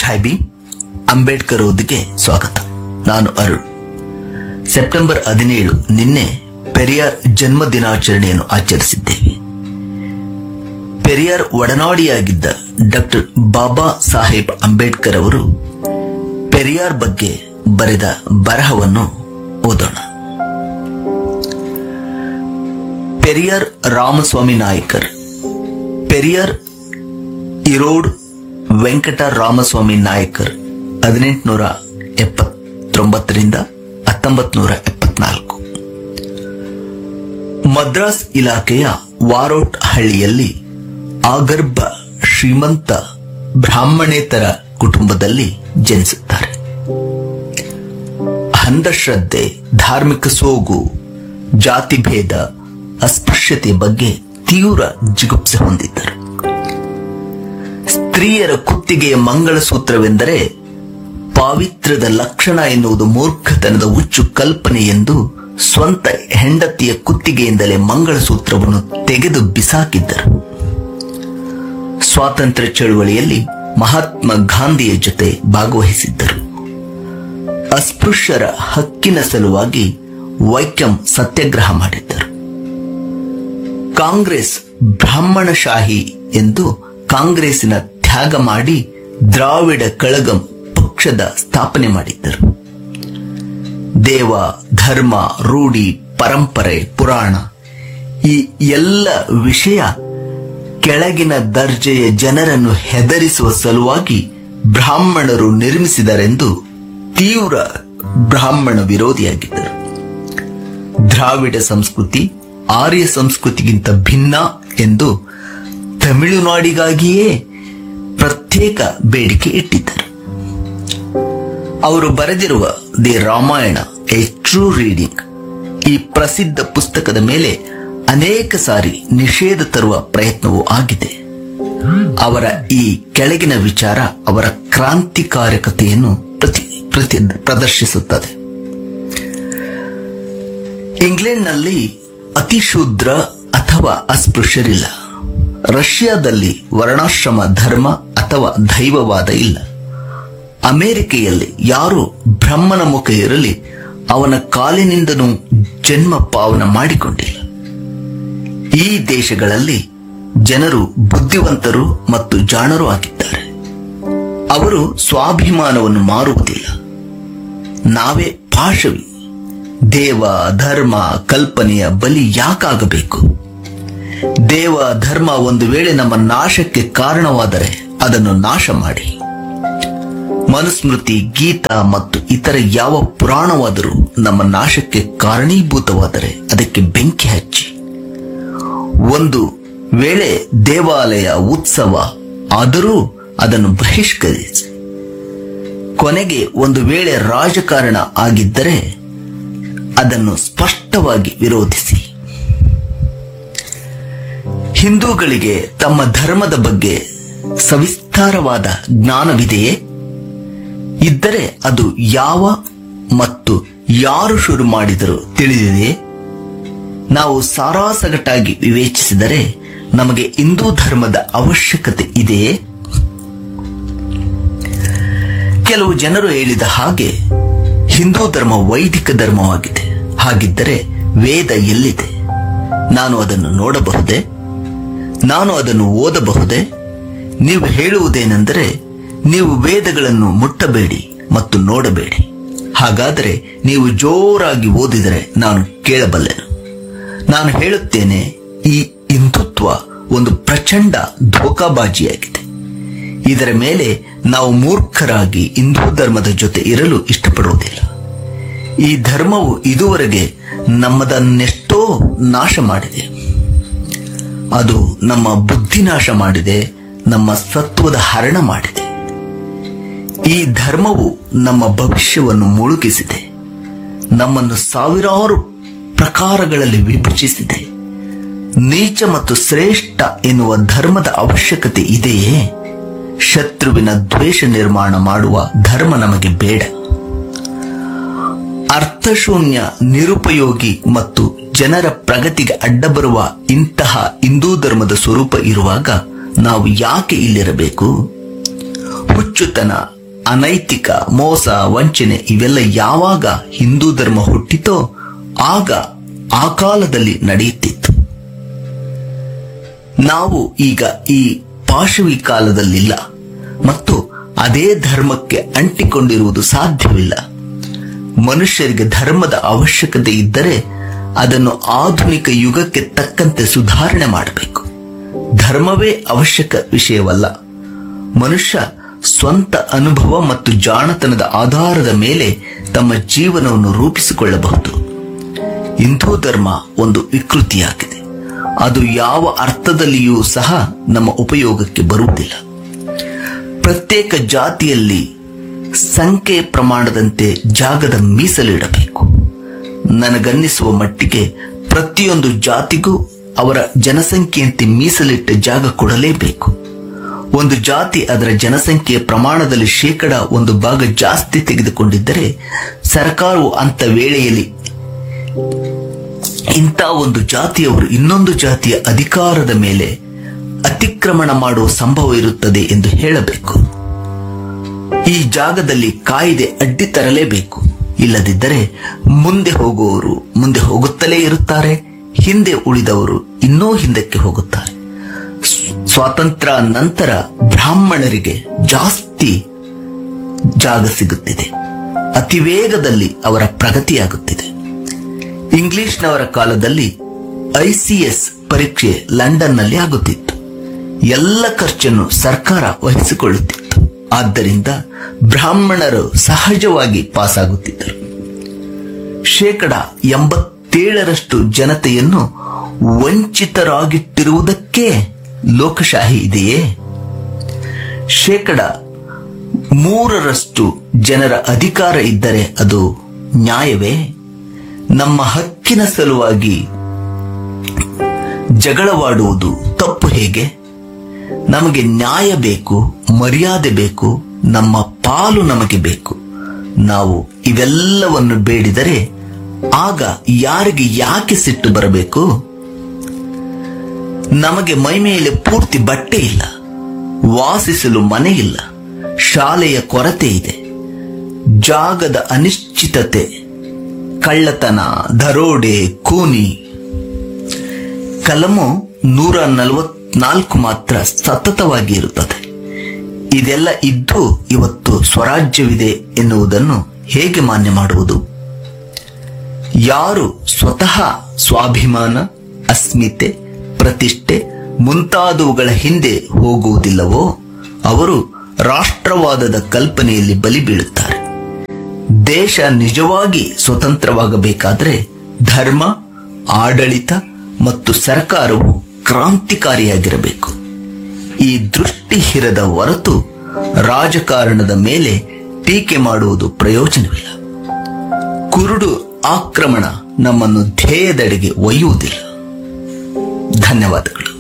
ಜೈ ಭೀಮ್ ಅಂಬೇಡ್ಕರ್ ಓದಿಗೆ ಸ್ವಾಗತ ನಾನು ಅರುಣ್ ಸೆಪ್ಟೆಂಬರ್ ಹದಿನೇಳು ನಿನ್ನೆ ಪೆರಿಯಾರ್ ಜನ್ಮ ದಿನಾಚರಣೆಯನ್ನು ಆಚರಿಸಿದ್ದೇವೆ ಪೆರಿಯಾರ್ ಒಡನಾಡಿಯಾಗಿದ್ದ ಡಾಕ್ಟರ್ ಬಾಬಾ ಸಾಹೇಬ್ ಅಂಬೇಡ್ಕರ್ ಅವರು ಪೆರಿಯಾರ್ ಬಗ್ಗೆ ಬರೆದ ಬರಹವನ್ನು ಓದೋಣ ಪೆರಿಯಾರ್ ರಾಮಸ್ವಾಮಿ ನಾಯ್ಕರ್ ಪೆರಿಯಾರ್ ಇರೋಡ್ ವೆಂಕಟ ರಾಮಸ್ವಾಮಿ ನಾಯ್ಕರ್ ಹದಿನೆಂಟುನೂರ ಎಪ್ಪತ್ತೊಂಬತ್ತರಿಂದ ಹತ್ತೊಂಬತ್ತು ನೂರ ಎಪ್ಪತ್ನಾಲ್ಕು ಮದ್ರಾಸ್ ಇಲಾಖೆಯ ವಾರೋಟ್ ಹಳ್ಳಿಯಲ್ಲಿ ಆಗರ್ಭ ಶ್ರೀಮಂತ ಬ್ರಾಹ್ಮಣೇತರ ಕುಟುಂಬದಲ್ಲಿ ಜನಿಸುತ್ತಾರೆ ಅಂಧಶ್ರದ್ಧೆ ಧಾರ್ಮಿಕ ಸೋಗು ಜಾತಿ ಭೇದ ಅಸ್ಪೃಶ್ಯತೆ ಬಗ್ಗೆ ತೀವ್ರ ಜಿಗುಪ್ಸೆ ಹೊಂದಿದ್ದರು ಸ್ತ್ರೀಯರ ಕುತ್ತಿಗೆಯ ಮಂಗಳಸೂತ್ರವೆಂದರೆ ಪಾವಿತ್ರ್ಯದ ಲಕ್ಷಣ ಎನ್ನುವುದು ಮೂರ್ಖತನದ ಹುಚ್ಚು ಕಲ್ಪನೆ ಎಂದು ಸ್ವಂತ ಹೆಂಡತಿಯ ಕುತ್ತಿಗೆಯಿಂದಲೇ ಮಂಗಳಸೂತ್ರವನ್ನು ತೆಗೆದು ಬಿಸಾಕಿದ್ದರು ಸ್ವಾತಂತ್ರ್ಯ ಚಳುವಳಿಯಲ್ಲಿ ಮಹಾತ್ಮ ಗಾಂಧಿಯ ಜೊತೆ ಭಾಗವಹಿಸಿದ್ದರು ಅಸ್ಪೃಶ್ಯರ ಹಕ್ಕಿನ ಸಲುವಾಗಿ ವೈಕಂ ಸತ್ಯಾಗ್ರಹ ಮಾಡಿದ್ದರು ಕಾಂಗ್ರೆಸ್ ಬ್ರಾಹ್ಮಣಶಾಹಿ ಎಂದು ಕಾಂಗ್ರೆಸ್ಸಿನ ತ್ಯಾಗ ಮಾಡಿ ದ್ರಾವಿಡ ಕಳಗಂ ಪಕ್ಷದ ಸ್ಥಾಪನೆ ಮಾಡಿದ್ದರು ದೇವ ಧರ್ಮ ರೂಢಿ ಪರಂಪರೆ ಪುರಾಣ ಈ ಎಲ್ಲ ವಿಷಯ ಕೆಳಗಿನ ದರ್ಜೆಯ ಜನರನ್ನು ಹೆದರಿಸುವ ಸಲುವಾಗಿ ಬ್ರಾಹ್ಮಣರು ನಿರ್ಮಿಸಿದರೆಂದು ತೀವ್ರ ಬ್ರಾಹ್ಮಣ ವಿರೋಧಿಯಾಗಿದ್ದರು ದ್ರಾವಿಡ ಸಂಸ್ಕೃತಿ ಆರ್ಯ ಸಂಸ್ಕೃತಿಗಿಂತ ಭಿನ್ನ ಎಂದು ತಮಿಳುನಾಡಿಗಾಗಿಯೇ ಪ್ರತ್ಯೇಕ ಬೇಡಿಕೆ ಇಟ್ಟಿದ್ದರು ಅವರು ಬರೆದಿರುವ the Ramayana a true reading ಈ ಪ್ರಸಿದ್ಧ ಪುಸ್ತಕದ ಮೇಲೆ ಅನೇಕ ಸಾರಿ ನಿಷೇಧ ತರುವ ಪ್ರಯತ್ನವೂ ಆಗಿದೆ ಅವರ ಈ ಕೆಳಗಿನ ವಿಚಾರ ಅವರ ಕ್ರಾಂತಿಕಾರಕತೆಯನ್ನು ಪ್ರತಿ ಪ್ರತಿ ಪ್ರದರ್ಶಿಸುತ್ತದೆ ಇಂಗ್ಲೆಂಡ್ನಲ್ಲಿ ಅತಿಶೂದ್ರ ಅಥವಾ ಅಸ್ಪೃಶ್ಯರಿಲ್ಲ ರಷ್ಯಾದಲ್ಲಿ ವರ್ಣಾಶ್ರಮ ಧರ್ಮ ಅಥವಾ ದೈವವಾದ ಇಲ್ಲ ಅಮೆರಿಕೆಯಲ್ಲಿ ಯಾರು ಬ್ರಹ್ಮನ ಮುಖ ಇರಲಿ ಅವನ ಕಾಲಿನಿಂದನೂ ಜನ್ಮ ಪಾವನ ಮಾಡಿಕೊಂಡಿಲ್ಲ ಈ ದೇಶಗಳಲ್ಲಿ ಜನರು ಬುದ್ಧಿವಂತರು ಮತ್ತು ಜಾಣರು ಆಗಿದ್ದಾರೆ ಅವರು ಸ್ವಾಭಿಮಾನವನ್ನು ಮಾರುವುದಿಲ್ಲ ನಾವೇ ಪಾಶವಿ ದೇವ ಧರ್ಮ ಕಲ್ಪನೆಯ ಬಲಿ ಯಾಕಾಗಬೇಕು ದೇವ ಧರ್ಮ ಒಂದು ವೇಳೆ ನಮ್ಮ ನಾಶಕ್ಕೆ ಕಾರಣವಾದರೆ ಅದನ್ನು ನಾಶ ಮಾಡಿ ಮನುಸ್ಮೃತಿ ಗೀತ ಮತ್ತು ಇತರ ಯಾವ ಪುರಾಣವಾದರೂ ನಮ್ಮ ನಾಶಕ್ಕೆ ಕಾರಣೀಭೂತವಾದರೆ ಅದಕ್ಕೆ ಬೆಂಕಿ ಹಚ್ಚಿ ಒಂದು ವೇಳೆ ದೇವಾಲಯ ಉತ್ಸವ ಆದರೂ ಅದನ್ನು ಬಹಿಷ್ಕರಿಸಿ ಕೊನೆಗೆ ಒಂದು ವೇಳೆ ರಾಜಕಾರಣ ಆಗಿದ್ದರೆ ಅದನ್ನು ಸ್ಪಷ್ಟವಾಗಿ ವಿರೋಧಿಸಿ ಹಿಂದೂಗಳಿಗೆ ತಮ್ಮ ಧರ್ಮದ ಬಗ್ಗೆ ಸವಿಸ್ತಾರವಾದ ಜ್ಞಾನವಿದೆಯೇ ಇದ್ದರೆ ಅದು ಯಾವ ಮತ್ತು ಯಾರು ಶುರು ಮಾಡಿದರೂ ತಿಳಿದಿದೆಯೇ ನಾವು ಸಾರಾಸಗಟಾಗಿ ವಿವೇಚಿಸಿದರೆ ನಮಗೆ ಹಿಂದೂ ಧರ್ಮದ ಅವಶ್ಯಕತೆ ಇದೆಯೇ ಕೆಲವು ಜನರು ಹೇಳಿದ ಹಾಗೆ ಹಿಂದೂ ಧರ್ಮ ವೈದಿಕ ಧರ್ಮವಾಗಿದೆ ಹಾಗಿದ್ದರೆ ವೇದ ಎಲ್ಲಿದೆ ನಾನು ಅದನ್ನು ನೋಡಬಹುದೇ ನಾನು ಅದನ್ನು ಓದಬಹುದೇ ನೀವು ಹೇಳುವುದೇನೆಂದರೆ ನೀವು ವೇದಗಳನ್ನು ಮುಟ್ಟಬೇಡಿ ಮತ್ತು ನೋಡಬೇಡಿ ಹಾಗಾದರೆ ನೀವು ಜೋರಾಗಿ ಓದಿದರೆ ನಾನು ಕೇಳಬಲ್ಲೆನು ನಾನು ಹೇಳುತ್ತೇನೆ ಈ ಹಿಂದುತ್ವ ಒಂದು ಪ್ರಚಂಡ ಧೋಕಾಬಾಜಿಯಾಗಿದೆ ಇದರ ಮೇಲೆ ನಾವು ಮೂರ್ಖರಾಗಿ ಹಿಂದೂ ಧರ್ಮದ ಜೊತೆ ಇರಲು ಇಷ್ಟಪಡುವುದಿಲ್ಲ ಈ ಧರ್ಮವು ಇದುವರೆಗೆ ನಮ್ಮದನ್ನೆಷ್ಟೋ ನಾಶ ಮಾಡಿದೆ ಅದು ನಮ್ಮ ಬುದ್ಧಿ ನಾಶ ಮಾಡಿದೆ ನಮ್ಮ ಸತ್ವದ ಹರಣ ಮಾಡಿದೆ ಈ ಧರ್ಮವು ನಮ್ಮ ಭವಿಷ್ಯವನ್ನು ಮುಳುಗಿಸಿದೆ ನಮ್ಮನ್ನು ಸಾವಿರಾರು ಪ್ರಕಾರಗಳಲ್ಲಿ ವಿಭಜಿಸಿದೆ ನೀಚ ಮತ್ತು ಶ್ರೇಷ್ಠ ಎನ್ನುವ ಧರ್ಮದ ಅವಶ್ಯಕತೆ ಇದೆಯೇ ಶತ್ರುವಿನ ದ್ವೇಷ ನಿರ್ಮಾಣ ಮಾಡುವ ಧರ್ಮ ನಮಗೆ ಬೇಡ ಅರ್ಥಶೂನ್ಯ ನಿರುಪಯೋಗಿ ಮತ್ತು ಜನರ ಪ್ರಗತಿಗೆ ಅಡ್ಡ ಬರುವ ಇಂತಹ ಹಿಂದೂ ಧರ್ಮದ ಸ್ವರೂಪ ಇರುವಾಗ ನಾವು ಯಾಕೆ ಇಲ್ಲಿರಬೇಕು ಹುಚ್ಚುತನ ಅನೈತಿಕ ಮೋಸ ವಂಚನೆ ಇವೆಲ್ಲ ಯಾವಾಗ ಹಿಂದೂ ಧರ್ಮ ಹುಟ್ಟಿತೋ ಆಗ ಆ ಕಾಲದಲ್ಲಿ ನಡೆಯುತ್ತಿತ್ತು ನಾವು ಈಗ ಈ ಪಾಶವಿ ಕಾಲದಲ್ಲಿಲ್ಲ ಮತ್ತು ಅದೇ ಧರ್ಮಕ್ಕೆ ಅಂಟಿಕೊಂಡಿರುವುದು ಸಾಧ್ಯವಿಲ್ಲ ಮನುಷ್ಯರಿಗೆ ಧರ್ಮದ ಅವಶ್ಯಕತೆ ಇದ್ದರೆ ಅದನ್ನು ಆಧುನಿಕ ಯುಗಕ್ಕೆ ತಕ್ಕಂತೆ ಸುಧಾರಣೆ ಮಾಡಬೇಕು ಧರ್ಮವೇ ಅವಶ್ಯಕ ವಿಷಯವಲ್ಲ ಮನುಷ್ಯ ಸ್ವಂತ ಅನುಭವ ಮತ್ತು ಜಾಣತನದ ಆಧಾರದ ಮೇಲೆ ತಮ್ಮ ಜೀವನವನ್ನು ರೂಪಿಸಿಕೊಳ್ಳಬಹುದು ಹಿಂದೂ ಧರ್ಮ ಒಂದು ವಿಕೃತಿಯಾಗಿದೆ ಅದು ಯಾವ ಅರ್ಥದಲ್ಲಿಯೂ ಸಹ ನಮ್ಮ ಉಪಯೋಗಕ್ಕೆ ಬರುವುದಿಲ್ಲ ಪ್ರತ್ಯೇಕ ಜಾತಿಯಲ್ಲಿ ಸಂಖ್ಯೆ ಪ್ರಮಾಣದಂತೆ ಜಾಗದ ಮೀಸಲಿಡಬೇಕು ನನಗನ್ನಿಸುವ ಮಟ್ಟಿಗೆ ಪ್ರತಿಯೊಂದು ಜಾತಿಗೂ ಅವರ ಜನಸಂಖ್ಯೆಯಂತೆ ಮೀಸಲಿಟ್ಟ ಜಾಗ ಕೊಡಲೇಬೇಕು ಒಂದು ಜಾತಿ ಅದರ ಜನಸಂಖ್ಯೆಯ ಪ್ರಮಾಣದಲ್ಲಿ ಶೇಕಡ ಒಂದು ಭಾಗ ಜಾಸ್ತಿ ತೆಗೆದುಕೊಂಡಿದ್ದರೆ ಸರ್ಕಾರವು ಅಂತ ವೇಳೆಯಲ್ಲಿ ಇಂಥ ಒಂದು ಜಾತಿಯವರು ಇನ್ನೊಂದು ಜಾತಿಯ ಅಧಿಕಾರದ ಮೇಲೆ ಅತಿಕ್ರಮಣ ಮಾಡುವ ಸಂಭವ ಇರುತ್ತದೆ ಎಂದು ಹೇಳಬೇಕು ಈ ಜಾಗದಲ್ಲಿ ಕಾಯ್ದೆ ಅಡ್ಡಿ ತರಲೇಬೇಕು ಇಲ್ಲದಿದ್ದರೆ ಮುಂದೆ ಹೋಗುವವರು ಮುಂದೆ ಹೋಗುತ್ತಲೇ ಇರುತ್ತಾರೆ ಹಿಂದೆ ಉಳಿದವರು ಇನ್ನೂ ಹಿಂದಕ್ಕೆ ಹೋಗುತ್ತಾರೆ ಸ್ವ- ಸ್ವಾತಂತ್ರ್ಯ ನಂತರ ಬ್ರಾಹ್ಮಣರಿಗೆ ಜಾಸ್ತಿ ಜಾಗ ಸಿಗುತ್ತಿದೆ ಅತಿ ವೇಗದಲ್ಲಿ ಅವರ ಪ್ರಗತಿಯಾಗುತ್ತಿದೆ ಇಂಗ್ಲಿಷ್ನವರ ಕಾಲದಲ್ಲಿ ಐಸಿಎಸ್ ಪರೀಕ್ಷೆ ಲಂಡನ್ನಲ್ಲಿ ಆಗುತ್ತಿತ್ತು ಎಲ್ಲ ಖರ್ಚನ್ನು ಸರ್ಕಾರ ವಹಿಸಿಕೊಳ್ಳುತ್ತಿತ್ತು ಆದ್ದರಿಂದ ಬ್ರಾಹ್ಮಣರು ಸಹಜವಾಗಿ ಪಾಸಾಗುತ್ತಿದ್ದರು ಶೇಕಡ ಎಂಬತ್ತೇಳರಷ್ಟು ಜನತೆಯನ್ನು ವಂಚಿತರಾಗಿಟ್ಟಿರುವುದಕ್ಕೆ ಲೋಕಶಾಹಿ ಇದೆಯೇ ಶೇಕಡ ಮೂರರಷ್ಟು ಜನರ ಅಧಿಕಾರ ಇದ್ದರೆ ಅದು ನ್ಯಾಯವೇ ನಮ್ಮ ಹಕ್ಕಿನ ಸಲುವಾಗಿ ಜಗಳವಾಡುವುದು ತಪ್ಪು ಹೇಗೆ ನಮಗೆ ನ್ಯಾಯ ಬೇಕು ಮರ್ಯಾದೆ ಬೇಕು ನಮ್ಮ ಪಾಲು ನಮಗೆ ಬೇಕು ನಾವು ಇವೆಲ್ಲವನ್ನು ಬೇಡಿದರೆ ಆಗ ಯಾರಿಗೆ ಯಾಕೆ ಸಿಟ್ಟು ಬರಬೇಕು ನಮಗೆ ಮೈಮೇಲೆ ಪೂರ್ತಿ ಬಟ್ಟೆ ಇಲ್ಲ ವಾಸಿಸಲು ಮನೆ ಇಲ್ಲ ಶಾಲೆಯ ಕೊರತೆ ಇದೆ ಜಾಗದ ಅನಿಶ್ಚಿತತೆ ಕಳ್ಳತನ ದರೋಡೆ ಕೂನಿ ಕಲಮು ನೂರ ನಲವತ್ನಾಲ್ಕು ಮಾತ್ರ ಸತತವಾಗಿ ಇರುತ್ತದೆ ಇದೆಲ್ಲ ಇದ್ದು ಇವತ್ತು ಸ್ವರಾಜ್ಯವಿದೆ ಎನ್ನುವುದನ್ನು ಹೇಗೆ ಮಾನ್ಯ ಮಾಡುವುದು ಯಾರು ಸ್ವತಃ ಸ್ವಾಭಿಮಾನ ಅಸ್ಮಿತೆ ಪ್ರತಿಷ್ಠೆ ಮುಂತಾದವುಗಳ ಹಿಂದೆ ಹೋಗುವುದಿಲ್ಲವೋ ಅವರು ರಾಷ್ಟ್ರವಾದದ ಕಲ್ಪನೆಯಲ್ಲಿ ಬಲಿ ಬೀಳುತ್ತಾರೆ ದೇಶ ನಿಜವಾಗಿ ಸ್ವತಂತ್ರವಾಗಬೇಕಾದರೆ ಧರ್ಮ ಆಡಳಿತ ಮತ್ತು ಸರ್ಕಾರವು ಕ್ರಾಂತಿಕಾರಿಯಾಗಿರಬೇಕು ಈ ದೃಷ್ಟಿ ಹಿರದ ಹೊರತು ರಾಜಕಾರಣದ ಮೇಲೆ ಟೀಕೆ ಮಾಡುವುದು ಪ್ರಯೋಜನವಿಲ್ಲ ಕುರುಡು ಆಕ್ರಮಣ ನಮ್ಮನ್ನು ಧ್ಯೇಯದೆಡೆಗೆ ಒಯ್ಯುವುದಿಲ್ಲ ಧನ್ಯವಾದಗಳು